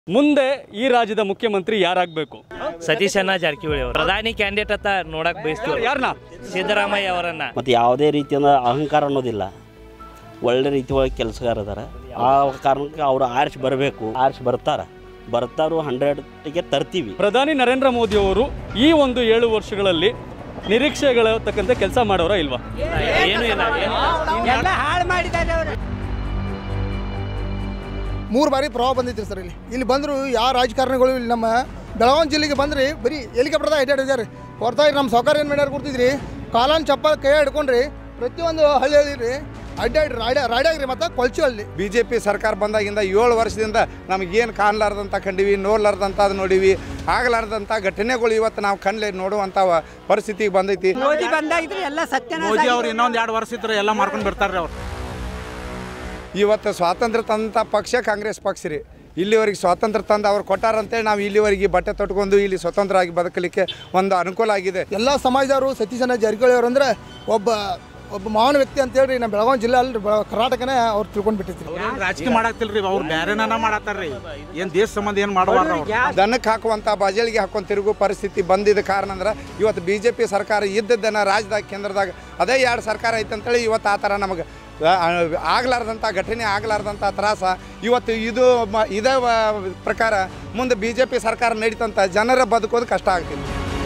ಮುಂದೆ ಈ ರಾಜ್ಯದ ಮುಖ್ಯಮಂತ್ರಿ ಯಾರಾಗಬೇಕು ಸತೀಶಣ್ಣ ಜಾರಕಿಹೊಳಿ ಅವರು ಪ್ರಧಾನಿ ಕ್ಯಾಂಡಿಡೇಟ್ ಅಂತ ನೋಡಕ್ ಬಯಸ್ತೀವಿ ಯಾರನ್ನ ಸಿದ್ದರಾಮಯ್ಯ ಅವರನ್ನ ಮತ್ತು ಯಾವುದೇ ರೀತಿಯಿಂದ ಅಹಂಕಾರ ಅನ್ನೋದಿಲ್ಲ ಒಳ್ಳೆ ರೀತಿ ಒಳಗೆ ಕೆಲಸಗಾರ ಅದಾರ ಆ ಕಾರಣಕ್ಕೆ ಅವರು ಆರ್ಚ್ ಬರಬೇಕು ಆರ್ಚ್ ಬರ್ತಾರ ಬರ್ತಾರು ಹಂಡ್ರೆಡ್ಗೆ ತರ್ತೀವಿ ಪ್ರಧಾನಿ ನರೇಂದ್ರ ಮೋದಿ ಅವರು ಈ ಒಂದು ಏಳು ವರ್ಷಗಳಲ್ಲಿ ನಿರೀಕ್ಷೆಗಳ ತಕ್ಕಂತೆ ಕೆಲಸ ಮಾಡೋರ ಇಲ್ವಾ ಏನು ಇಲ್ಲ ಏನು ಮೂರು ಬಾರಿ ಪ್ರವಾಹ ಬಂದಿತ್ತು ಸರ್ ಇಲ್ಲಿ ಇಲ್ಲಿ ಬಂದರು ಯಾವ ರಾಜಕಾರಣಿಗಳು ಇಲ್ಲಿ ನಮ್ಮ ಬೆಳಗಾವಿ ಜಿಲ್ಲೆಗೆ ಬಂದ್ರಿ ಬರೀ ಹೆಲಿಕಾಪ್ಟರ್ದಾಗ ಅಡ್ಡಾಡಿದ್ದಾರೆ ಹೊರತಾಗಿ ನಮ್ಮ ಸೌಕರ್ಯ ಏನು ಮಾಡ್ಯಾರ ಕೊಡ್ತಿದ್ರಿ ಕಾಲಾನ್ ಚಪ್ಪಲ್ ಕೈ ಹಿಡ್ಕೊಂಡ್ರಿ ಪ್ರತಿಯೊಂದು ಹಳ್ಳಿ ಹಳ್ಳಿ ಅಡ್ಡಾಡಿ ರಾಡ ರಾಡ್ಯಾಗ್ರಿ ಮತ್ತು ಕೊಲ್ಚು ಹಳ್ಳಿ ಬಿ ಜೆ ಪಿ ಸರ್ಕಾರ ಬಂದಾಗಿಂದ ಏಳು ವರ್ಷದಿಂದ ನಮಗೇನು ಕಾಣಲಾರ್ದಂಥ ಕಂಡೀವಿ ನೋಡ್ಲಾರ್ದಂಥ ಅದು ನೋಡೀವಿ ಆಗಲಾರ್ದಂಥ ಘಟನೆಗಳು ಇವತ್ತು ನಾವು ಕಣ್ಲೆ ನೋಡುವಂಥ ವ- ಪರಿಸ್ಥಿತಿಗೆ ಬಂದೈತಿ ಮೋದಿ ಬಂದಾಗಿದ್ರೆ ಎಲ್ಲ ಸತ್ಯನ ಮೋದಿ ಅವ್ರು ಇನ್ನೊಂದು ಎರಡು ವರ್ಷ ಇದ್ರೆ ಎಲ್ಲ ಮಾಡ್ಕೊಂಡು ಬಿಡ್ತಾರೆ ಅವ್ರು ಇವತ್ತು ಸ್ವಾತಂತ್ರ್ಯ ತಂದಂಥ ಪಕ್ಷ ಕಾಂಗ್ರೆಸ್ ಪಕ್ಷ ರೀ ಇಲ್ಲಿವರೆಗೆ ಸ್ವಾತಂತ್ರ್ಯ ತಂದು ಅವ್ರು ಕೊಟ್ಟಾರಂತೇಳಿ ನಾವು ಇಲ್ಲಿವರೆಗೆ ಬಟ್ಟೆ ತೊಟ್ಕೊಂಡು ಇಲ್ಲಿ ಸ್ವತಂತ್ರವಾಗಿ ಬದುಕಲಿಕ್ಕೆ ಒಂದು ಅನುಕೂಲ ಆಗಿದೆ ಎಲ್ಲ ಸಮಾಜದವರು ಸತೀಶನ ಜಾರಕಿಹೊಳಿ ಅವರು ಅಂದ್ರೆ ಒಬ್ಬ ಒಬ್ಬ ಮಹಾನ್ ವ್ಯಕ್ತಿ ಅಂತ ಹೇಳ್ರಿ ನಮ್ಮ ಬೆಳಗಾವಿ ಜಿಲ್ಲೆ ಅಲ್ರಿ ಬೆಳ- ಕರ್ನಾಟಕನೇ ಅವ್ರು ತಿಳ್ಕೊಂಡು ಬಿಟ್ಟಿದ್ರಿ ಏನ್ ರಾಜಕೀಯ ಮಾಡಾಕ್ತಿಲ್ರಿ ಅವ್ರು ಬೇರೆನ ಮಾಡತ್ತಾರ್ರಿ ಏನ್ ದೇಶ ಸಂಬಂಧ ಏನ್ ಮಾಡಬಾರ್ದು ಅವ್ರು ದನಕ್ಕೆ ಹಾಕುವಂಥ ಬಾಜಳಿಗೆ ಹಾಕೊಂಡು ತಿರುಗು ಪರಿಸ್ಥಿತಿ ಬಂದಿದ್ದ ಕಾರಣ ಅಂದ್ರೆ ಇವತ್ತು ಬಿ ಜೆ ಪಿ ಸರ್ಕಾರ ಇದ್ದದ್ದನ್ನು ರಾಜ್ಯದಾಗ ಕೇಂದ್ರದಾಗ ಅದೇ ಎರಡು ಸರ್ಕಾರ ಐತೆ ಅಂತೇಳಿ ಇವತ್ತು ಆ ಥರ ನಮಗೆ ಆಗ್ಲಾರ್ದಂಥ ಘಟನೆ ಆಗ್ಲಾರ್ದಂಥ ತ್ರಾಸ ಇವತ್ತು ಇದು ಮ- ಇದೇ ವ- ಪ್ರಕಾರ ಮುಂದೆ ಬಿ ಜೆ ಪಿ ಸರ್ಕಾರ ನಡೀತಂತ ಜನರ ಬದುಕೋದು ಕಷ್ಟ ಆಗ್ತಿದೆ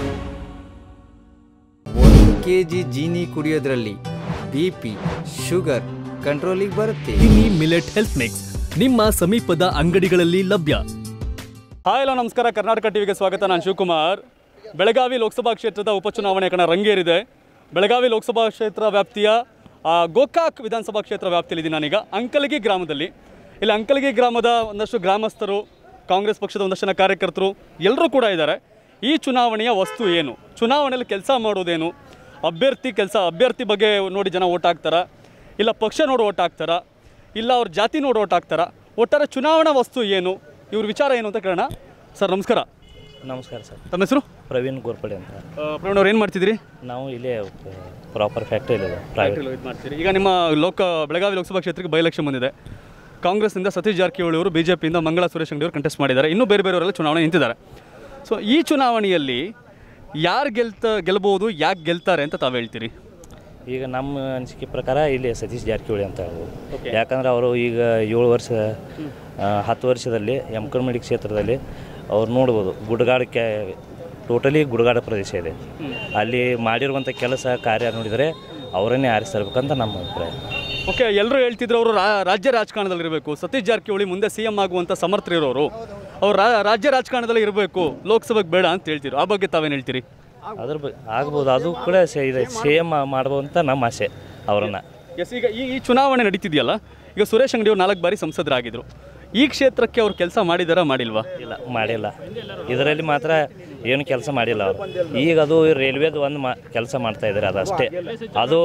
ಒಂದು ಕೆ ಜಿ ಜೀನಿ ಕುಡಿಯೋದ್ರಲ್ಲಿ ಬಿ ಪಿ ಶುಗರ್ ಕಂಟ್ರೋಲಿಗೆ ಬರುತ್ತೆ ಕಿನಿ ಮಿಲೆಟ್ ಹೆಲ್ತ್ ಮಿಕ್ಸ್ ನಿಮ್ಮ ಸಮೀಪದ ಅಂಗಡಿಗಳಲ್ಲಿ ಲಭ್ಯ ಹಾಯ್ ಹಲೋ ನಮಸ್ಕಾರ ಕರ್ನಾಟಕ ಟಿವಿಗೆ ಸ್ವಾಗತ ನಾನು ಶಿವಕುಮಾರ್ ಬೆಳಗಾವಿ ಲೋಕಸಭಾ ಕ್ಷೇತ್ರದ ಉಪಚುನಾವಣೆ ಕಣ ರಂಗೇರಿದೆ ಬೆಳಗಾವಿ ಲೋಕಸಭಾ ಕ್ಷೇತ್ರ ವ್ಯಾಪ್ತಿಯ ಆ, ಗೋಕಾಕ್ ವಿಧಾನಸಭಾ ಕ್ಷೇತ್ರ ವ್ಯಾಪ್ತಿಯಲ್ಲಿದ್ದೀನಿ ನಾನೀಗ ಅಂಕಲಗಿ ಗ್ರಾಮದಲ್ಲಿ ಇಲ್ಲಿ ಅಂಕಲಗಿ ಗ್ರಾಮದ ಒಂದಷ್ಟು ಗ್ರಾಮಸ್ಥರು ಕಾಂಗ್ರೆಸ್ ಪಕ್ಷದ ಒಂದಷ್ಟು ಜನ ಕಾರ್ಯಕರ್ತರು ಎಲ್ಲರೂ ಕೂಡ ಇದ್ದಾರೆ ಈ ಚುನಾವಣೆಯ ವಸ್ತು ಏನು ಚುನಾವಣೆಯಲ್ಲಿ ಕೆಲಸ ಮಾಡೋದೇನು ಅಭ್ಯರ್ಥಿ ಕೆಲಸ ಅಭ್ಯರ್ಥಿ ಬಗ್ಗೆ ನೋಡಿ ಜನ ಓಟ್ ಹಾಕ್ತಾರಾ ಇಲ್ಲ ಪಕ್ಷ ನೋಡಿ ಓಟ್ ಹಾಕ್ತಾರಾ ಇಲ್ಲ ಅವ್ರ ಜಾತಿ ನೋಡಿ ಓಟ್ ಹಾಕ್ತಾರಾ ಒಟ್ಟಾರೆ ಚುನಾವಣಾ ವಸ್ತು ಏನು ಇವ್ರ ವಿಚಾರ ಏನು ಅಂತ ಕೇಳೋಣ ಸರ್ ನಮಸ್ಕಾರ ನಮಸ್ಕಾರ ಸರ್ ತಮ್ಮ ಹೆಸರು ಪ್ರವೀಣ್ ಗೋರ್ಪಡೆ ಅಂತ ಪ್ರವೀಣ್ ಅವ್ರು ಏನು ಮಾಡ್ತಿದ್ದೀರಿ ನಾವು ಇಲ್ಲೇ ಪ್ರಾಪರ್ ಫ್ಯಾಕ್ಟ್ರಿ ಇದೆ ಪ್ರೈವೇಟ್ ಇದು ಮಾಡ್ತೀರಿ ಈಗ ನಿಮ್ಮ ಲೋಕ ಬೆಳಗಾವಿ ಲೋಕಸಭಾ ಕ್ಷೇತ್ರಕ್ಕೆ ಬೈ ಎಲೆಕ್ಷನ್ ಬಂದಿದೆ ಕಾಂಗ್ರೆಸ್ನಿಂದ ಸತೀಶ್ ಜಾರಕಿಹೊಳಿ ಅವರು ಬಿ ಜೆ ಪಿಯಿಂದ ಮಂಗಳ ಸುರೇಶ್ ಅಂಗಡಿ ಅವರು ಕಂಟೆಸ್ಟ್ ಮಾಡಿದ್ದಾರೆ ಇನ್ನೂ ಬೇರೆ ಬೇರೆಯವರೆಲ್ಲ ಚುನಾವಣೆ ನಿಂತಿದ್ದಾರೆ ಸೊ ಈ ಚುನಾವಣೆಯಲ್ಲಿ ಯಾರು ಗೆಲ್ತ ಗೆಲ್ಬೋದು ಯಾಕೆ ಗೆಲ್ತಾರೆ ಅಂತ ತಾವು ಹೇಳ್ತೀರಿ ಈಗ ನಮ್ಮ ಅನಿಸಿಕೆ ಪ್ರಕಾರ ಇಲ್ಲಿ ಸತೀಶ್ ಜಾರಕಿಹೊಳಿ ಅಂತ ಹೇಳ್ಬೋದು ಯಾಕಂದ್ರೆ ಅವರು ಈಗ ಏಳು ವರ್ಷ ಆ, ಹತ್ತು ವರ್ಷದಲ್ಲಿ ಯಮಕನಮಡಿ ಕ್ಷೇತ್ರದಲ್ಲಿ ಅವ್ರು ನೋಡ್ಬೋದು ಗುಡ್ಗಾಡಕ್ಕೆ ಟೋಟಲಿ ಗುಡ್ಗಾಡ ಪ್ರದೇಶ ಇದೆ ಅಲ್ಲಿ ಮಾಡಿರುವಂಥ ಕೆಲಸ ಕಾರ್ಯ ನೋಡಿದರೆ ಅವರನ್ನೇ ಆರಿಸ್ತಿರ್ಬೇಕಂತ ನಮ್ಮ ಅಭಿಪ್ರಾಯ ಓಕೆ ಎಲ್ಲರೂ ಹೇಳ್ತಿದ್ರು ಅವರು ರಾಜ್ಯ ರಾಜಕಾರಣದಲ್ಲಿ ಇರಬೇಕು ಸತೀಶ್ ಜಾರಕಿಹೊಳಿ ಮುಂದೆ ಸಿ ಎಂ ಆಗುವಂಥ ಸಮರ್ಥರಿರೋರು ಅವ್ರು ರಾ- ರಾಜ್ಯ ರಾಜಕಾರಣದಲ್ಲಿ ಇರಬೇಕು ಲೋಕಸಭೆಗೆ ಬೇಡ ಅಂತ ಹೇಳ್ತಿರು ಆ ಬಗ್ಗೆ ತಾವೇನು ಹೇಳ್ತೀರಿ ಅದ್ರ ಬಗ್ಗೆ ಆಗ್ಬೋದು ಅದು ಕೂಡ ಸೇ- ಇದೆ ಸೇಮ್ ಮಾಡ್ಬೋದು ಅಂತ ನಮ್ಮ ಆಸೆ ಅವರನ್ನು ಎಸ್ ಈಗ ಈ ಈ ಚುನಾವಣೆ ನಡೀತಿದೆಯಲ್ಲ ಈಗ ಸುರೇಶ್ ಅಂಗಡಿ ಅವರು ನಾಲ್ಕು ಬಾರಿ ಸಂಸದರಾಗಿದ್ರು ಈ ಕ್ಷೇತ್ರಕ್ಕೆ ಅವ್ರು ಕೆಲಸ ಮಾಡಿದಾರಾ ಮಾಡಿಲ್ವಾ ಇಲ್ಲ ಮಾಡಿಲ್ಲ ಇದರಲ್ಲಿ ಮಾತ್ರ ಏನು ಕೆಲಸ ಮಾಡಿಲ್ಲ ಅವರು ಈಗ ಅದು ರೈಲ್ವೇದು ಒಂದು ಮಾ ಕೆಲಸ ಮಾಡ್ತಾ ಇದ್ದಾರೆ ಅದಷ್ಟೇ ಅದು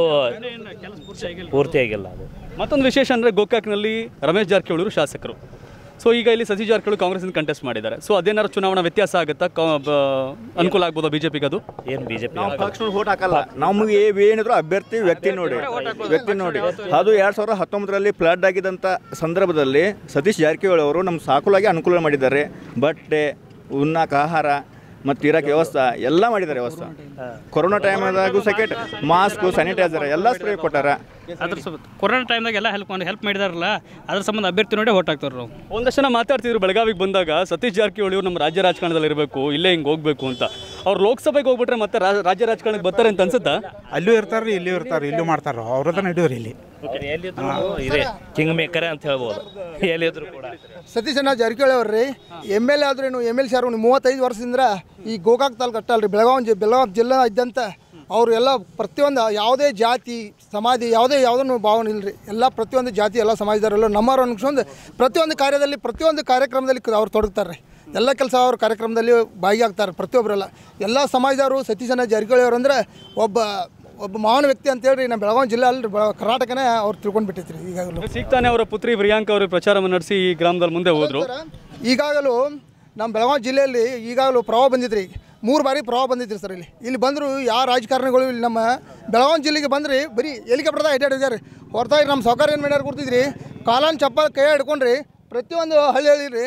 ಪೂರ್ತಿಯಾಗಿಲ್ಲ ಅದು ಮತ್ತೊಂದು ವಿಶೇಷ ಅಂದರೆ ಗೋಕಾಕ್ನಲ್ಲಿ ರಮೇಶ್ ಜಾರಕಿಹೊಳಿ ಅವರು ಶಾಸಕರು ಸೊ ಈಗ ಇಲ್ಲಿ ಸತೀಶ್ ಜಾರಕಿಹೊಳಿ ಕಾಂಗ್ರೆಸ್ನಿಂದ ಕಂಟೆಸ್ಟ್ ಮಾಡಿದ್ದಾರೆ ಸೊ ಅದೇನಾದ್ರು ಚುನಾವಣಾ ವ್ಯತ್ಯಾಸ ಆಗುತ್ತಾ ಕಾ- ಬ- ಅನುಕೂಲ ಆಗ್ಬೋದಾ ಬಿ ಜೆ ಪಿಗೆ ಅದು ಏನು ಬಿ ಜೆ ಪಿ ಓಟ್ ಹಾಕಲ್ಲ ನಮಗೆ ಏನಿದ್ರು ಅಭ್ಯರ್ಥಿ ವ್ಯಕ್ತಿ ನೋಡಿ ವ್ಯಕ್ತಿ ನೋಡಿ ಅದು ಎರಡು ಸಾವಿರದ ಹತ್ತೊಂಬತ್ತರಲ್ಲಿ ಫ್ಲಡ್ ಆಗಿದ್ದಂಥ ಸಂದರ್ಭದಲ್ಲಿ ಸತೀಶ್ ಜಾರಕಿಹೊಳಿ ಅವರು ನಮ್ಮ ಸಾಕುಲಾಗಿ ಅನುಕೂಲ ಮಾಡಿದ್ದಾರೆ ಬಟ್ಟೆ ಉಣ್ಣಕ್ಕೆ ಆಹಾರ ಮತ್ತು ಇರೋಕ್ಕೆ ವ್ಯವಸ್ಥೆ ಎಲ್ಲ ಮಾಡಿದ್ದಾರೆ ವ್ಯವಸ್ಥೆ ಕೊರೋನಾ ಟೈಮ್ದಾಗೂ ಸೆಕೆಂಡ್ ಮಾಸ್ಕು ಸ್ಯಾನಿಟೈಸರ್ ಎಲ್ಲ ಸ್ಪ್ರೇ ಕೊಟ್ಟಾರ ಅದ್ರ ಸ್ವಲ್ಪ ಕೊರೋನಾ ಟೈಮ್ದಾಗ ಎಲ್ಲ ಹೆಲ್ಪ್ ಮಾಡಿ ಹೆಲ್ಪ್ ಮಾಡಿದಾರಲ್ಲ ಅದ್ರ ಸಂಬಂಧ ಅಭ್ಯರ್ಥಿ ನೋಡಿ ಓಟ್ ಹಾಕ್ತಾರೆ ನಾವು ಒಂದಷ್ಟು ಜನ ಮಾತಾಡ್ತಿದ್ರು ಬೆಳಗಾವಿಗೆ ಬಂದಾಗ ಸತೀಶ್ ಜಾರಕಿಹೊಳಿ ಅವರು ನಮ್ಮ ರಾಜ್ಯ ರಾಜಕಾರಣದಲ್ಲಿ ಇರಬೇಕು ಇಲ್ಲೇ ಹಿಂಗೆ ಹೋಗ್ಬೇಕು ಅಂತ ಅವ್ರು ಲೋಕಸಭೆಗೆ ಹೋಗ್ಬಿಟ್ರೆ ಮತ್ತೆ ರಾ- ರಾಜ್ಯ ರಾಜಕಾರಣಕ್ಕೆ ಬರ್ತಾರೆ ಅಂತ ಅನ್ಸುತ್ತಾ ಅಲ್ಲೂ ಇರ್ತಾರ್ರಿ ಇಲ್ಲೂ ಇರ್ತಾರೆ ಇಲ್ಲೂ ಮಾಡ್ತಾರ ಅವ್ರದ ನಡೀವ್ರಿ ಇಲ್ಲಿ ಎಲ್ಲಿದ್ರು ಇದೆ ಕಿಂಗ್ ಮೇಕರ್ ಅಂತ ಹೇಳ್ಬೋದು ಎಲ್ಲಿದ್ರು ಕೂಡ ಸತೀಶಣ್ಣ ಜಾರಕಿಹೊಳಿ ಅವ್ರಿ ಎಮ್ ಎಲ್ ಎ ಆದ್ರೇನು ಎಮ್ ಎಲ್ ಸಿ ಆರು ಮೂವತ್ತೈದು ವರ್ಷದಿಂದ ಈ ಗೋಕಾಕ್ ತಾಲೂಕು ಅಟ್ಟಲ್ರಿ ಬೆಳಗಾವಿ ಜಿ ಬೆಳಗಾವಿ ಜಿಲ್ಲೆ ಇದ್ದಂತ ಅವರು ಎಲ್ಲ ಪ್ರತಿಯೊಂದು ಯಾವುದೇ ಜಾತಿ ಸಮಾಧಿ ಯಾವುದೇ ಯಾವುದನ್ನು ಭಾವನೆ ಇಲ್ಲರಿ ಎಲ್ಲ ಪ್ರತಿಯೊಂದು ಜಾತಿ ಎಲ್ಲ ಸಮಾಜದವರೆಲ್ಲ ನಮ್ಮವ್ರು ಅನ್ಸ್ಕೊಂಡು ಪ್ರತಿಯೊಂದು ಕಾರ್ಯದಲ್ಲಿ ಪ್ರತಿಯೊಂದು ಕಾರ್ಯಕ್ರಮದಲ್ಲಿ ಕ- ಅವ್ರು ತೊಡಗ್ತಾರೆ ಎಲ್ಲ ಕೆಲಸ ಅವ್ರ ಕಾರ್ಯಕ್ರಮದಲ್ಲಿ ಭಾಗಿಯಾಗ್ತಾರೆ ಪ್ರತಿಯೊಬ್ಬರೆಲ್ಲ ಎಲ್ಲ ಸಮಾಜದವರು ಸತೀಶಣ್ಣ ಜಾರಕಿಹೊಳಿ ಅವರು ಅಂದ್ರೆ ಒಬ್ಬ ಒಬ್ಬ ಮಹಾನ್ ವ್ಯಕ್ತಿ ಅಂತ ಹೇಳ್ರಿ ನಮ್ಮ ಬೆಳಗಾವಿ ಜಿಲ್ಲೆ ಅಲ್ರಿ ಬೆಳ- ಕರ್ನಾಟಕನೇ ಅವ್ರು ತಿಳ್ಕೊಂಡು ಬಿಟ್ಟೈತ್ರಿ ಈಗಾಗಲೂ ಸಿಗ್ತಾನೆ ಅವರ ಪುತ್ರಿ ಪ್ರಿಯಾಂಕಾ ಅವರು ಪ್ರಚಾರವನ್ನು ನಡೆಸಿ ಈ ಗ್ರಾಮದಲ್ಲಿ ಮುಂದೆ ಹೋದ್ರು ಈಗಾಗಲೂ ನಮ್ಮ ಬೆಳಗಾವಿ ಜಿಲ್ಲೆಯಲ್ಲಿ ಈಗಾಗಲೂ ಪ್ರವಾಹ ಬಂದಿದ್ರಿ ಮೂರು ಬಾರಿ ಪ್ರವಾಹ ಬಂದಿದ್ರಿ ಸರ್ ಇಲ್ಲಿ ಇಲ್ಲಿ ಬಂದರು ಯಾವ ರಾಜಕಾರಣಿಗಳು ಇಲ್ಲಿ ನಮ್ಮ ಬೆಳಗಾವಿ ಜಿಲ್ಲೆಗೆ ಬಂದ್ರಿ ಬರೀ ಹೆಲಿಕಾಪ್ಟರ್ದಾಗ ಅಡ್ಡಾಡಿದ್ದಾರೆ ಹೊರತಾಗಿ ನಮ್ಮ ಸೌಕರ್ಯ ಏನು ಮಾಡ್ಯಾರ ಕೊಡ್ತಿದ್ರಿ ಕಾಲಾನ್ ಚಪ್ಪಲ್ ಕೈ ಹಿಡ್ಕೊಂಡ್ರಿ ಪ್ರತಿಯೊಂದು ಹಳ್ಳಿ ಹಳ್ಳಿ ರೀ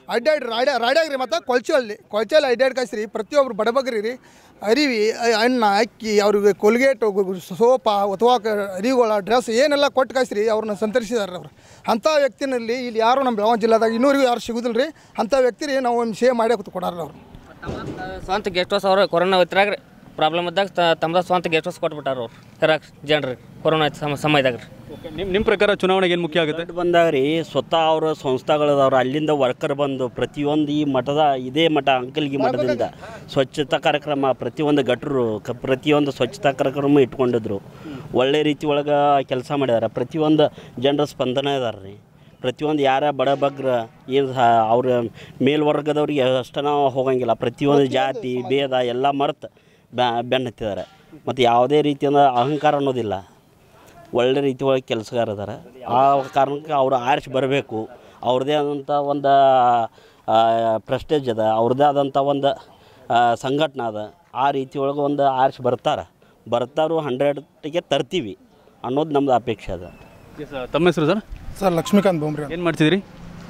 ಅಡ್ಡಾಡಿ ರಾಡ ರಾಡ್ಯಾಗ್ರಿ ಮತ್ತು ಕೊಳ್ಚಲ್ಲಿ ಕೊಳ್ಚಲ್ಲಿ ಅಡ್ಡಾಡಿ ಕಳಿಸ್ರಿ ಪ್ರತಿಯೊಬ್ಬರು ಬಡಬಗ್ರಿ ರೀ ಅರಿವಿ ಅ- ಅನ್ನ ಅಕ್ಕಿ ಅವ್ರಿಗೆ ಕೊಲ್ಗೇಟ್ ಸೋಪ ಅಥವಾ ಅರಿವುಗಳ ಡ್ರೆಸ್ ಏನೆಲ್ಲ ಕೊಟ್ಟು ಕಳಿಸ್ರಿ ಅವ್ರನ್ನ ಸಂತರಿಸಿದಾರೆ ಅವ್ರು ಅಂಥ ವ್ಯಕ್ತಿನಲ್ಲಿ ಇಲ್ಲಿ ಯಾರು ನಮ್ಮ ಬೆಳಗಾವಿ ಜಿಲ್ಲಾದಾಗ ಇನ್ನೂರಿಗೂ ಯಾರು ಸಿಗುದಿಲ್ಲ ರೀ ಅಂಥ ವ್ಯಕ್ತಿ ರೀ ನಾವು ಒಂದು ಸೇವ್ ಮಾಡಿ ಕೊಡಾರ ಅವ್ರು ಸ್ವಂತ ಗೆಸ್ಟ್ ಹೌಸ್ ಅವ್ರು ಕೊರೋನಾ ಇದ್ರಾಗ ಪ್ರಾಬ್ಲಮ್ ಇದ್ದಾಗ ತ- ತಮ್ಮದ ಸ್ವಂತ ಗೆಸ್ಟ್ ಹೌಸ್ ಕೊಟ್ಬಿಟ್ಟಾರ ಅವ್ರು ಕರಾಕ್ ಜನರಿಗೆ ಕೊರೋನಾ ಸಮ ಸಮಯದಾಗ ರೀ ನಿಮ್ಮ ನಿಮ್ಮ ಪ್ರಕಾರ ಚುನಾವಣೆಗೆ ಏನು ಮುಖ್ಯ ಆಗುತ್ತೆ ಬಂದಾಗ ರೀ ಸ್ವತಃ ಅವರ ಸಂಸ್ಥೆಗಳದವ್ರು ಅಲ್ಲಿಂದ ವರ್ಕರ್ ಬಂದು ಪ್ರತಿಯೊಂದು ಈ ಮಠದ ಇದೇ ಮಠ ಅಂಕಲ್ಗಿ ಮಠದಿಂದ ಸ್ವಚ್ಛತಾ ಕಾರ್ಯಕ್ರಮ ಪ್ರತಿಯೊಂದು ಗಟ್ರು ಕ ಪ್ರತಿಯೊಂದು ಸ್ವಚ್ಛತಾ ಕಾರ್ಯಕ್ರಮ ಇಟ್ಕೊಂಡಿದ್ರು ಒಳ್ಳೆ ರೀತಿ ಒಳಗೆ ಕೆಲಸ ಮಾಡಿದ್ದಾರೆ ಪ್ರತಿಯೊಂದು ಜನರ ಸ್ಪಂದನ ಇದಾರೆ ರೀ ಪ್ರತಿಯೊಂದು ಯಾರ ಬಡಬಗ್ರ ಏನು ಅವ್ರ ಮೇಲ್ವರ್ಗದವ್ರಿಗೆ ಅಷ್ಟು ನಾವು ಹೋಗಂಗಿಲ್ಲ ಪ್ರತಿಯೊಂದು ಜಾತಿ ಭೇದ ಎಲ್ಲ ಮರೆತು ಬೆನ್ನ ಹತ್ತಿದ್ದಾರೆ ಮತ್ತು ಯಾವುದೇ ರೀತಿಯಿಂದ ಅಹಂಕಾರ ಅನ್ನೋದಿಲ್ಲ ಒಳ್ಳೆ ರೀತಿ ಒಳಗೆ ಕೆಲಸಗಾರ ಅದಾರ ಆ ಕಾರಣಕ್ಕೆ ಅವರು ಆರಿಸಿ ಬರಬೇಕು ಅವ್ರದ್ದೇ ಆದಂಥ ಒಂದು ಪ್ರೆಸ್ಟೇಜ್ ಅದ ಅವ್ರದ್ದೇ ಆದಂಥ ಒಂದು ಆ, ಸಂಘಟನೆ ಅದ ಆ ರೀತಿ ಒಳಗೆ ಒಂದು ಆರಿಸಿ ಬರ್ತಾರೆ ಬರ್ತಾರು ಹಂಡ್ರೆಡ್ಗೆ ತರ್ತೀವಿ ಅನ್ನೋದು ನಮ್ದು ಅಪೇಕ್ಷೆ ಅದ ತಮ್ಮ ಹೆಸರು ಸರ್ ಸರ್ ಲಕ್ಷ್ಮೀಕಾಂತ್ ಬೊಮ್ರಿ ಏನು ಮಾಡ್ತಿದ್ದೀರಿ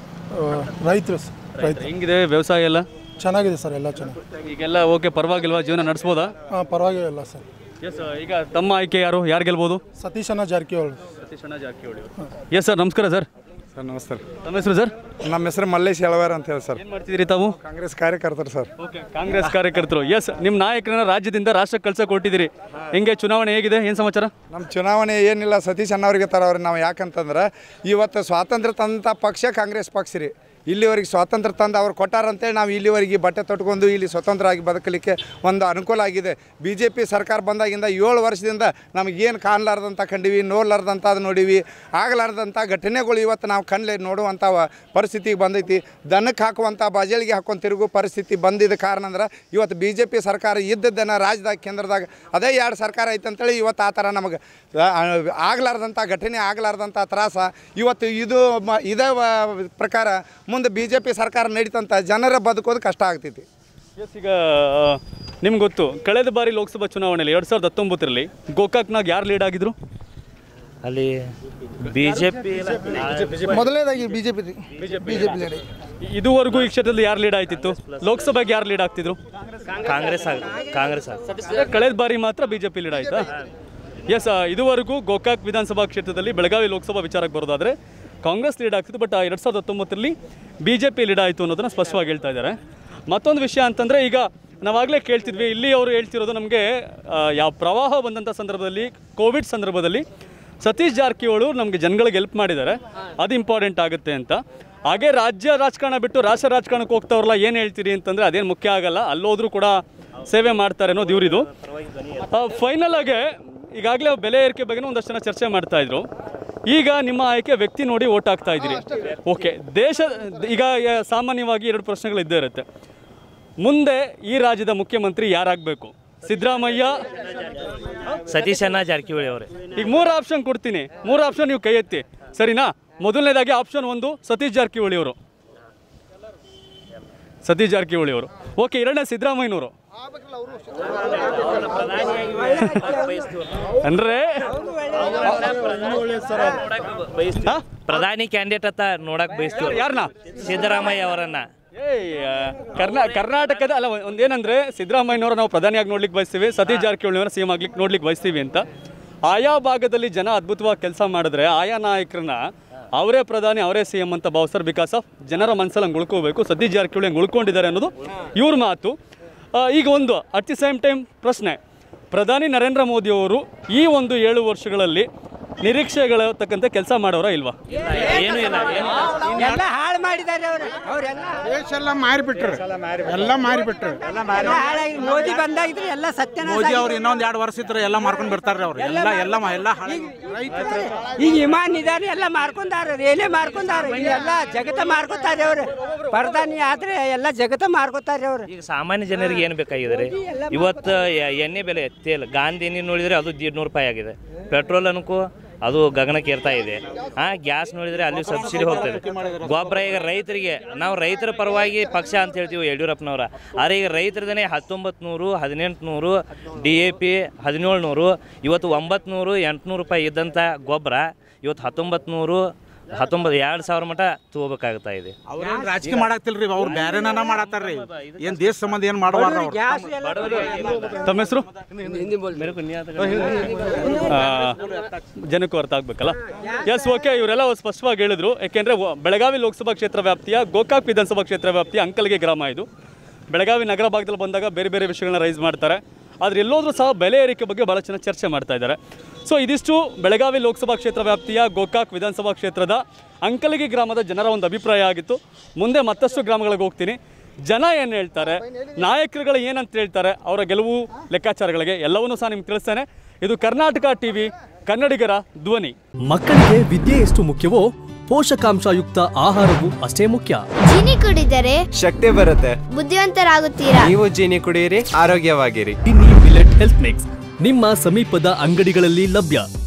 ರೈತರು ಸರ್ ರೈತರು ಹೆಂಗಿದೆ ವ್ಯವಸಾಯ ಎಲ್ಲ ಚೆನ್ನಾಗಿದೆ ಸರ್ ಎಲ್ಲ ಚೆನ್ನಾಗಿ ಈಗೆಲ್ಲ ಓಕೆ ಪರವಾಗಿಲ್ವಾ ಜೀವನ ನಡೆಸ್ಬೋದಾ ಹಾಂ ಪರವಾಗಿಲ್ಲ ಸರ್ ಎಸ್ ಈಗ ತಮ್ಮ ಆಯ್ಕೆ ಯಾರು ಯಾರು ಗೆಲ್ಬೋದು ಸತೀಶಣ್ಣ ಜಾರಕಿಹೊಳಿ ಸತೀಶಣ್ಣ ಜಾರಕಿಹೊಳಿ ಎಸ್ ಸರ್ ನಮಸ್ಕಾರ ಸರ್ ಸರ್ ನಮಸ್ತೆ ತಮ್ಮ ಹೆಸರು ಸರ್ ನಮ್ಮ ಹೆಸರು ಮಲ್ಲೇಶ್ ಎಳವಾರ ಅಂತ ಹೇಳಿ ಸರ್ ಏನು ಮಾಡ್ತಿದ್ದೀರಿ ತಾವು ಕಾಂಗ್ರೆಸ್ ಕಾರ್ಯಕರ್ತರು ಸರ್ ಕಾಂಗ್ರೆಸ್ ಕಾರ್ಯಕರ್ತರು ಎಸ್ ನಿಮ್ಮ ನಾಯಕರನ್ನ ರಾಜ್ಯದಿಂದ ರಾಷ್ಟ್ರಕ್ಕೆ ಕಳ್ಸಕ್ಕೆ ಕೊಟ್ಟಿದ್ದೀರಿ ಹೆಂಗೆ ಚುನಾವಣೆ ಹೇಗಿದೆ ಏನು ಸಮಾಚಾರ ನಮ್ಮ ಚುನಾವಣೆ ಏನಿಲ್ಲ ಸತೀಶ್ ಅಣ್ಣವ್ರಿಗೆ ತರವ್ರಿ ನಾವು ಯಾಕಂತಂದ್ರೆ ಇವತ್ತು ಸ್ವಾತಂತ್ರ್ಯ ತಂದಂಥ ಪಕ್ಷ ಕಾಂಗ್ರೆಸ್ ಪಕ್ಷ ರೀ ಇಲ್ಲಿವರೆಗೆ ಸ್ವಾತಂತ್ರ್ಯ ತಂದು ಅವ್ರು ಕೊಟ್ಟಾರಂತೇಳಿ ನಾವು ಇಲ್ಲಿವರೆಗೆ ಬಟ್ಟೆ ತೊಟ್ಕೊಂಡು ಇಲ್ಲಿ ಸ್ವತಂತ್ರವಾಗಿ ಬದುಕಲಿಕ್ಕೆ ಒಂದು ಅನುಕೂಲ ಆಗಿದೆ ಬಿ ಜೆ ಪಿ ಸರ್ಕಾರ ಬಂದಾಗಿಂದ ಏಳು ವರ್ಷದಿಂದ ನಮಗೇನು ಕಾಣಲಾರ್ದಂಥ ಕಂಡೀವಿ ನೋಡ್ಲಾರ್ದಂಥ ಅದು ನೋಡೀವಿ ಆಗಲಾರ್ದಂಥ ಘಟನೆಗಳು ಇವತ್ತು ನಾವು ಕಣ್ಲೆ ನೋಡುವಂಥ ವ- ಪರಿಸ್ಥಿತಿಗೆ ಬಂದೈತಿ ದನಕ್ಕೆ ಹಾಕುವಂಥ ಬಾಜಳಿಗೆ ಹಾಕೊಂಡು ತಿರುಗು ಪರಿಸ್ಥಿತಿ ಬಂದಿದ್ದ ಕಾರಣ ಅಂದ್ರೆ ಇವತ್ತು ಬಿ ಜೆ ಪಿ ಸರ್ಕಾರ ಇದ್ದದ್ದನ್ನು ರಾಜ್ಯದಾಗ ಕೇಂದ್ರದಾಗ ಅದೇ ಎರಡು ಸರ್ಕಾರ ಐತೆ ಅಂತೇಳಿ ಇವತ್ತು ಆ ಥರ ನಮಗೆ ಆಗಲಾರ್ದಂಥ ಘಟನೆ ಆಗಲಾರ್ದಂಥ ತ್ರಾಸ ಇವತ್ತು ಇದು ಮ ಇದೇ ವ- ಪ್ರಕಾರ ಮುಂದೆ ಬಿ ಜೆ ಪಿ ಸರ್ಕಾರ ನಡೀತಂತ ಜನರ ಬದುಕೋದು ಕಷ್ಟ ಆಗ್ತೈತಿ ಎಸ್ ಈಗ ನಿಮ್ಗೆ ಗೊತ್ತು ಕಳೆದ ಬಾರಿ ಲೋಕಸಭಾ ಚುನಾವಣೆಯಲ್ಲಿ ಎರಡು ಸಾವಿರದ ಹತ್ತೊಂಬತ್ತರಲ್ಲಿ ಗೋಕಾಕ್ನಾಗ ಯಾರು ಲೀಡ್ ಆಗಿದ್ರು ಅಲ್ಲಿ ಬಿ ಜೆ ಪಿ ಮೊದಲನೇದಾಗಿ B J P B J P ಇದುವರೆಗೂ ಈ ಕ್ಷೇತ್ರದಲ್ಲಿ ಯಾರು ಲೀಡ್ ಆಯ್ತಿತ್ತು ಲೋಕಸಭೆಗೆ ಯಾರು ಲೀಡ್ ಆಗ್ತಿದ್ರು ಕಾಂಗ್ರೆಸ್ ಆಗ ಕಾಂಗ್ರೆಸ್ ಆಗ ಕಳೆದ ಬಾರಿ ಮಾತ್ರ ಬಿಜೆಪಿ ಲೀಡ್ ಆಯ್ತಾ ಎಸ್ ಇದುವರೆಗೂ ಗೋಕಾಕ್ ವಿಧಾನಸಭಾ ಕ್ಷೇತ್ರದಲ್ಲಿ ಬೆಳಗಾವಿ ಲೋಕಸಭಾ ವಿಚಾರಕ್ಕೆ ಬರೋದಾದ್ರೆ ಕಾಂಗ್ರೆಸ್ ಲೀಡ್ ಆಗ್ತಿತ್ತು ಬಟ್ ಎರಡು ಸಾವಿರದ ಹತ್ತೊಂಬತ್ತರಲ್ಲಿ ಬಿ ಜೆ ಪಿ ಲೀಡ್ ಆಯಿತು ಅನ್ನೋದನ್ನ ಸ್ಪಷ್ಟವಾಗಿ ಹೇಳ್ತಾ ಇದ್ದಾರೆ ಮತ್ತೊಂದು ವಿಷಯ ಅಂತಂದರೆ ಈಗ ನಾವಾಗಲೇ ಕೇಳ್ತಿದ್ವಿ ಇಲ್ಲಿ ಅವರು ಹೇಳ್ತಿರೋದು ನಮಗೆ ಯಾವ ಪ್ರವಾಹ ಬಂದಂಥ ಸಂದರ್ಭದಲ್ಲಿ ಕೋವಿಡ್ ಸಂದರ್ಭದಲ್ಲಿ ಸತೀಶ್ ಜಾರಕಿಹೊಳಿ ನಮಗೆ ಜನಗಳಿಗೆ ಹೆಲ್ಪ್ ಮಾಡಿದ್ದಾರೆ ಅದು ಇಂಪಾರ್ಟೆಂಟ್ ಆಗುತ್ತೆ ಅಂತ ಹಾಗೆ ರಾಜ್ಯ ರಾಜಕಾರಣ ಬಿಟ್ಟು ರಾಷ್ಟ್ರ ರಾಜಕಾರಣಕ್ಕೆ ಹೋಗ್ತಾವ್ರಲ್ಲ ಏನು ಹೇಳ್ತೀರಿ ಅಂತಂದರೆ ಅದೇನು ಮುಖ್ಯ ಆಗಲ್ಲ ಅಲ್ಲೋದ್ರೂ ಕೂಡ ಸೇವೆ ಮಾಡ್ತಾರೆ ಅನ್ನೋದು ಇವ್ರಿದು ಫೈನಲ್ ಆಗಿ ಈಗಾಗಲೇ ಬೆಲೆ ಏರಿಕೆ ಬಗ್ಗೆ ಒಂದಷ್ಟು ಜನ ಚರ್ಚೆ ಮಾಡ್ತಾ ಇದ್ರು ಈಗ ನಿಮ್ಮ ಆಯ್ಕೆ ವ್ಯಕ್ತಿ ನೋಡಿ ಓಟ್ ಹಾಕ್ತಾ ಇದ್ದೀರಿ ಓಕೆ ದೇಶ ಈಗ ಯ- ಸಾಮಾನ್ಯವಾಗಿ ಎರಡು ಪ್ರಶ್ನೆಗಳು ಇದ್ದೇ ಇರುತ್ತೆ ಮುಂದೆ ಈ ರಾಜ್ಯದ ಮುಖ್ಯಮಂತ್ರಿ ಯಾರಾಗಬೇಕು ಸಿದ್ದರಾಮಯ್ಯ ಸತೀಶಣ್ಣ ಜಾರಕಿಹೊಳಿ ಅವರೇ ಈಗ ಮೂರು ಆಪ್ಷನ್ ಕೊಡ್ತೀನಿ ಮೂರು ಆಪ್ಷನ್ ನೀವು ಕೈ ಎತ್ತಿ ಸರಿನಾ ಮೊದಲನೇದಾಗಿ ಆಪ್ಷನ್ ಒಂದು ಸತೀಶ್ ಜಾರಕಿಹೊಳಿ ಅವರು ಸತೀಶ್ ಜಾರಕಿಹೊಳಿ ಅವರು ಓಕೆ ಎರಡನೇ ಸಿದ್ದರಾಮಯ್ಯನವರು ಅಂದ್ರೆ ಪ್ರಧಾನಿ ಕ್ಯಾಂಡಿಡೇಟ್ ಅಂತ ನೋಡಕ್ ಬಯಸ್ತೀವಿ ಯಾರನ್ನ ಸಿದ್ದರಾಮಯ್ಯ ಅವರನ್ನ ಏಯ್ ಕರ್ನಾ ಕರ್ನಾಟಕದ ಅಲ್ಲ ಒಂದ್- ಒಂದೇನಂದ್ರೆ ಸಿದ್ದರಾಮಯ್ಯನವರು ನಾವು ಪ್ರಧಾನಿಯಾಗಿ ನೋಡ್ಲಿಕ್ಕೆ ಬಯಸ್ತೀವಿ ಸತೀಶ್ ಜಾರಕಿಹೊಳಿಯವರ ಸಿ ಎಂ ಆಗ್ಲಿಕ್ಕೆ ನೋಡ್ಲಿಕ್ಕೆ ಬಯಸ್ತೀವಿ ಅಂತ ಆಯಾ ಭಾಗದಲ್ಲಿ ಜನ ಅದ್ಭುತವಾಗಿ ಕೆಲಸ ಮಾಡಿದ್ರೆ ಆಯಾ ನಾಯಕರನ್ನ ಅವರೇ ಪ್ರಧಾನಿ ಅವರೇ ಸಿ ಎಂ ಅಂತ ಭಾವಿಸ್ತಾರೆ ಬಿಕಾಸ್ ಆಫ್ ಜನರ ಮನಸ್ಸಲ್ಲಿ ಹಂಗೆ ಉಳ್ಕೋಬೇಕು ಸತೀಶ್ ಜಾರಕಿಹೊಳಿ ಹಂಗೆ ಉಳ್ಕೊಂಡಿದ್ದಾರೆ ಅನ್ನೋದು ಇವ್ರ ಮಾತು ಆ, ಈಗ ಒಂದು ಅಟ್ ದಿ ಸೇಮ್ ಟೈಮ್ ಪ್ರಶ್ನೆ ಪ್ರಧಾನಿ ನರೇಂದ್ರ ಮೋದಿಯವರು ಈ ಒಂದು ಏಳು ವರ್ಷಗಳಲ್ಲಿ ನಿರೀಕ್ಷೆಗಳ ತಕ್ಕಂತೆ ಕೆಲಸ ಮಾಡೋರ ಇಲ್ವಾ ಏನು ಇಲ್ಲ ಎಲ್ಲ ಹಾಳು ಮಾಡಿದ್ದಾರೆ ಅವರು ಅವರೆಲ್ಲ ದೇಶ ಎಲ್ಲ ಮಾರಿಬಿಟ್ರು ಎಲ್ಲ ಮಾರಿಬಿಟ್ರು ಎಲ್ಲ ಹಾಳಾಗಿ ಮೋದಿ ಬಂದಾಗಿದ್ರೆ ಎಲ್ಲ ಸತ್ಯನಾಶ ಮೋದಿ ಅವ್ರು ಇನ್ನೊಂದ್ ಎರಡು ವರ್ಷ ಇದ್ರೆ ಎಲ್ಲ ಮಾರ್ಕೊಂಡ್ ಬರ್ತಾರ್ರಿ ಅವ್ರು ಎಲ್ಲ ಎಲ್ಲ ಮಾ- ಎಲ್ಲ ಹಾಳಾಗಿ- ಈಗ ವಿಮಾನ ನಿಧಾನ ಎಲ್ಲ ಮಾರ್ಕೊಂಡಾರ ರೇಲೆ ಮಾರ್ಕೊಂಡಾರ ಎಲ್ಲ ಜಗತ್ತ ಮಾರ್ಕೋತಾರೆ ಅವ್ರು ಪ್ರಧಾನಿ ಆದ್ರೆ ಎಲ್ಲ ಜಗತ್ತ ಮಾರ್ಕೋತಾರೆ ಅವ್ರು ಈಗ ಸಾಮಾನ್ಯ ಜನರಿಗೆ ಏನು ಬೇಕಾಗಿದೆ ರೀ ಇವತ್ತು ಎ- ಎಣ್ಣೆ ಬೆಲೆ ತೇಲ್ ಗಾಂಧಿ ಎಣ್ಣೆ ನೋಡಿದರೆ ಅದು ನೂರು ರೂಪಾಯಿ ಆಗಿದೆ ಪೆಟ್ರೋಲ್ ಅನ್ಕೋ ಅದು ಗಗನಕ್ಕೆ ಏರ್ತಾ ಇದೆ ಆ ಗ್ಯಾಸ್ ನೋಡಿದರೆ ಅಲ್ಲಿ ಸಬ್ಸಿಡಿ ಹೋಗ್ತದೆ ಗೊಬ್ಬರ ಈಗ ರೈತರಿಗೆ ನಾವು ರೈತರ ಪರವಾಗಿ ಪಕ್ಷ ಅಂತ ಹೇಳ್ತೀವಿ ಯಡಿಯೂರಪ್ಪನವರ ಆದರೆ ಈಗ ರೈತರದೇ ಹತ್ತೊಂಬತ್ತು ನೂರು ಹದಿನೆಂಟು ನೂರು ಡಿ ಎ ಪಿ ಹದಿನೇಳು ನೂರು ಇವತ್ತು ಒಂಬತ್ತು ನೂರು ಎಂಟುನೂರು ರೂಪಾಯಿ ಇದ್ದಂಥ ಗೊಬ್ಬರ ಇವತ್ತು ಹತ್ತೊಂಬತ್ತು ನೂರು ಹತ್ತೊಂಬತ್ತು ಎರಡು ಸಾವಿರ ಮಟ ತಗೋಬೇಕಾಗ್ತಾ ಇದೆ ಅವ್ರೇನ್ ರಾಜಕೀಯ ಮಾಡಾಕ್ತಿಲ್ರಿ ಅವ್ರು ಬ್ಯಾರೆನ ಮಾಡತ್ತಾರ್ರಿ ಏನ್ ದೇಶ ಸಂಬಂಧ ಏನ್ ಮಾಡುವಾರ ಅವ್ರು ತಮ್ಮ ಹೆಸರು ಜನಕ್ಕೂ ಅರ್ಥ ಆಗ್ಬೇಕಲ್ಲ ಎಸ್ ಓಕೆ ಇವರೆಲ್ಲ ಸ್ಪಷ್ಟವಾಗಿ ಹೇಳಿದ್ರು ಯಾಕೆಂದ್ರೆ ವ- ಬೆಳಗಾವಿ ಲೋಕಸಭಾ ಕ್ಷೇತ್ರ ವ್ಯಾಪ್ತಿಯ ಗೋಕಾಕ್ ವಿಧಾನಸಭಾ ಕ್ಷೇತ್ರ ವ್ಯಾಪ್ತಿಯ ಅಂಕಲ್ಗೆ ಗ್ರಾಮ ಇದು ಬೆಳಗಾವಿ ನಗರ ಭಾಗದಲ್ಲಿ ಬಂದಾಗ ಬೇರೆ ಬೇರೆ ವಿಷಯಗಳನ್ನ ರೈಸ್ ಮಾಡ್ತಾರೆ ಆದರೆ ಎಲ್ಲೋದ್ರೂ ಸಹ ಬೆಲೆ ಏರಿಕೆ ಬಗ್ಗೆ ಭಾಳ ಚೆನ್ನಾಗಿ ಚರ್ಚೆ ಮಾಡ್ತಾ ಇದ್ದಾರೆ ಸೊ ಇದಿಷ್ಟು ಬೆಳಗಾವಿ ಲೋಕಸಭಾ ಕ್ಷೇತ್ರ ವ್ಯಾಪ್ತಿಯ ಗೋಕಾಕ್ ವಿಧಾನಸಭಾ ಕ್ಷೇತ್ರದ ಅಂಕಲಗಿ ಗ್ರಾಮದ ಜನರ ಒಂದು ಅಭಿಪ್ರಾಯ ಆಗಿತ್ತು ಮುಂದೆ ಮತ್ತಷ್ಟು ಗ್ರಾಮಗಳಿಗೆ ಹೋಗ್ತೀನಿ ಜನ ಏನು ಹೇಳ್ತಾರೆ ನಾಯಕರುಗಳು ಏನಂತ ಹೇಳ್ತಾರೆ ಅವರ ಗೆಲುವು ಲೆಕ್ಕಾಚಾರಗಳಿಗೆ ಎಲ್ಲವನ್ನೂ ಸಹ ನಿಮ್ಗೆ ತಿಳಿಸ್ತೇನೆ ಇದು ಕರ್ನಾಟಕ ಟಿವಿ ಕನ್ನಡಿಗರ ಧ್ವನಿ ಮಕ್ಕಳಿಗೆ ವಿದ್ಯೆ ಎಷ್ಟು ಮುಖ್ಯವೋ ಪೋಷಕಾಂಶಯುಕ್ತ ಆಹಾರವೂ ಅಷ್ಟೇ ಮುಖ್ಯ ಜೀನಿ ಕುಡಿದರೆ ಶಕ್ತಿ ಬರುತ್ತೆ ಬುದ್ಧಿವಂತರಾಗುತ್ತೀರಾ ನೀವು ಜೀನಿ ಕುಡಿಯಿರಿ ಆರೋಗ್ಯವಾಗಿರಿ ಮಿಲೆಟ್ ಹೆಲ್ತ್ ಮಿಕ್ಸ್ ನಿಮ್ಮ ಸಮೀಪದ ಅಂಗಡಿಗಳಲ್ಲಿ ಲಭ್ಯ